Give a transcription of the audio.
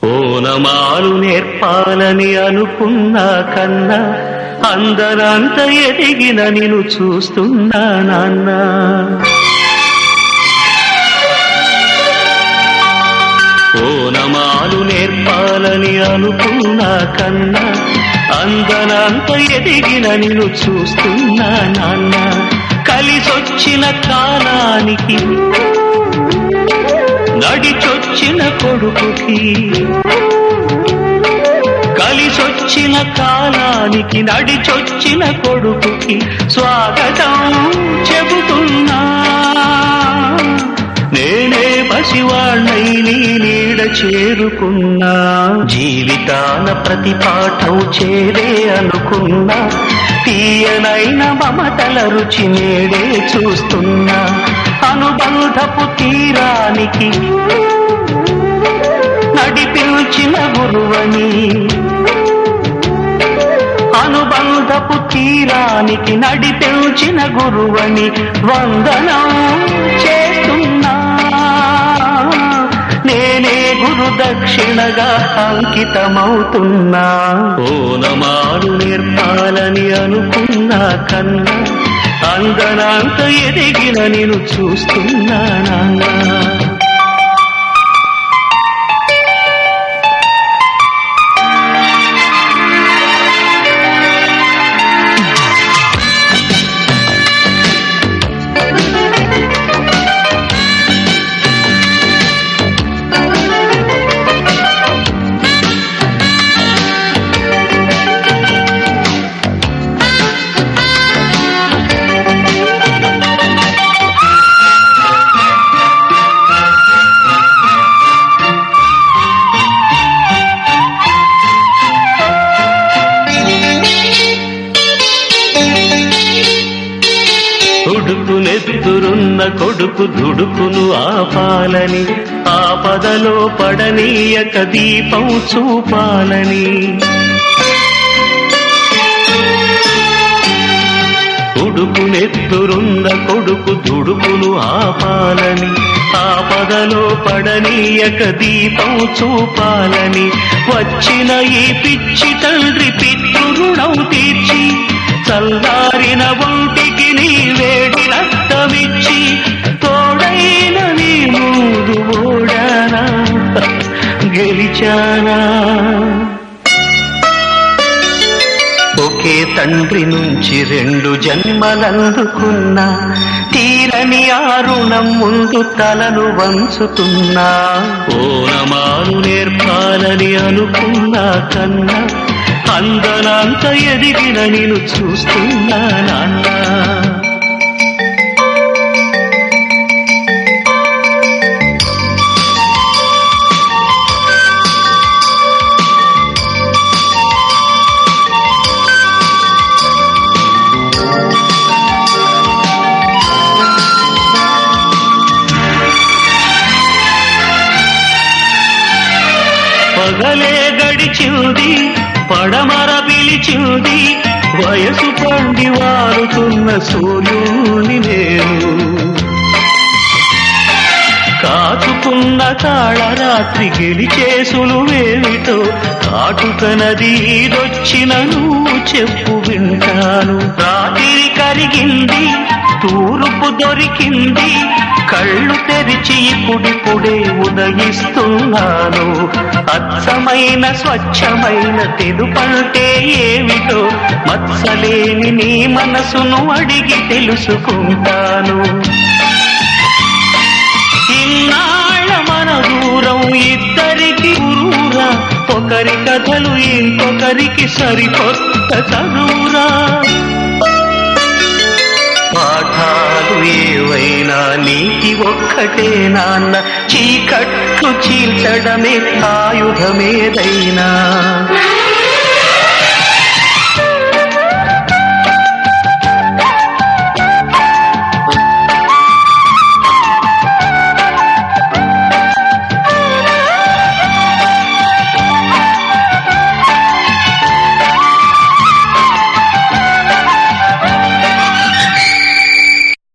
ఓనమాలు నేర్పాలని అనుకున్నా కన్నా అందరంత ఎదిగిన నిన్ను చూస్తున్నా నాన్న ఓనమాలు నేర్పాలని అనుకున్నా కన్నా అందనంత ఎదిగిన నిన్ను చూస్తున్నా నాన్న కలిసొచ్చిన కాలానికి నడిచొచ్చిన కొడుకుకి కలిసొచ్చిన కాలానికి నడిచొచ్చిన కొడుకుకి స్వాగతం చెబుతున్నా నేనే పసివాణ్ణై నీ నీడ చేరుకున్నా జీవితాన ప్రతి పాఠం చేరే అనుకున్నా తీయనైన మమతల రుచి నేడే చూస్తున్నా అనుబంధపు తీరానికి నడిపించిన గురువని అనుబంధపు తీరానికి నడిపించిన గురువని వందనం చేస్తున్నా నేనే గురు దక్షిణగా అంకితమవుతున్నా ఓనమాలు నేర్పాలని అనుకున్నా కన్నా అందనంత ఎదిగిన నేను చూస్తున్నా నాన్న ఉడుకునెత్తురున్న కొడుకు దుడుకును ఆపాలని ఆపదలో పడనీయక దీపం చూపాలని ఉడుకునెత్తురున్న కొడుకు దుడుకును ఆపాలని ఆపదలో పడనీయక దీపం చూపాలని వచ్చిన ఈ పిచ్చి తండ్రి పితృరుణం తీర్చి చల్లారిన ఒంటికి నీ వేడి రక్తమిచ్చి తోడైన నీ మూడు ఓడానా గెలిచానా ఒకే తండ్రి నుంచి రెండు జన్మలందుకున్నా తీరని ఆ రుణం ముందు తలను వంచుతున్నా ఓనమాలు నేర్పాలని అనుకున్నా కన్నా అందనంత ఎదిగిన నేను చూస్తున్నా నాన్న పగలే గడిచింది పడమర పిలిచింది వయసు పండి వారుతున్న సూర్యుని నేను కాచుకున్న కాళరాత్రి గెలిచేసులువేమిటో కాటుక నది ఈదొచ్చిన నువ్వు చెప్పు వింటాను రాత్రి కరిగింది తూర్పు దొరికింది కళ్ళు తెరిచి ఇప్పుడిప్పుడే ఉదయిస్తున్నాను అచ్చమైన స్వచ్ఛమైన తెలుపంటే ఏమిటో మత్సలేని నీ మనసును అడిగి తెలుసుకుంటాను ఇన్నాళ్ళ మన దూరం ఇద్దరికి ఊరూరా ఒకరి కథలు ఇంకొకరికి సరికొత్త చదువురా పాఠాలు ఏవైనా నీకి ఒక్కటే నాన్న చీకట్లు చీల్చడమే ఆయుధమేదైనా